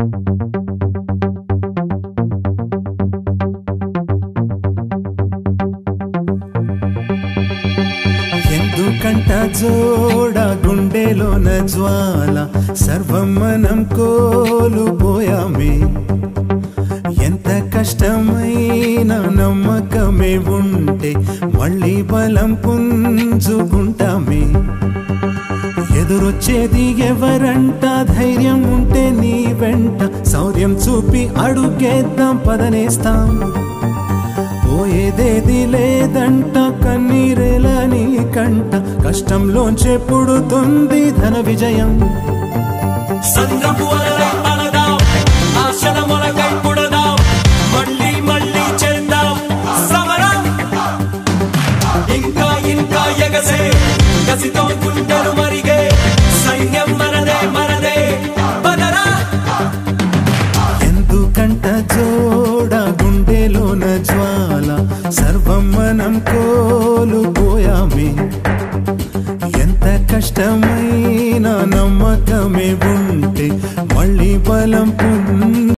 ఎందుకంట జోడ గుండెలోన జ్వాల సర్వం మనం కోల్పోయామే ఎంత కష్టమైన నమ్మకమే ఉంటే మళ్ళీ బలం పుంజుకుంటామే ఎదురొచ్చేది ఎవరంట ధైర్యం ఉంటే నీ వెంట శౌర్యం చూపి అడుగేద్దాం పదనేస్తాం పోయేదేది లేదంట కన్నీరేల నీ కంట కష్టంలోంచే పుడుతుంది ధన విజయం సంద్రపు అలలై అలదాం ఆశల మొలకై పుడదాం మళ్ళీ మళ్ళీ చేద్దాం సమరం ఇంకా ఇంకా ఎగసే కసితో గుండెలు మరిగే సైన్యం మనదే మనదే పదరా ఎందుకంట జోడ గుండెలోన జ్వాల సర్వం మనం కోల్పోయామే ఎంత కష్టమైన నమ్మకమే ఉంటే మళ్ళీ బలం పున్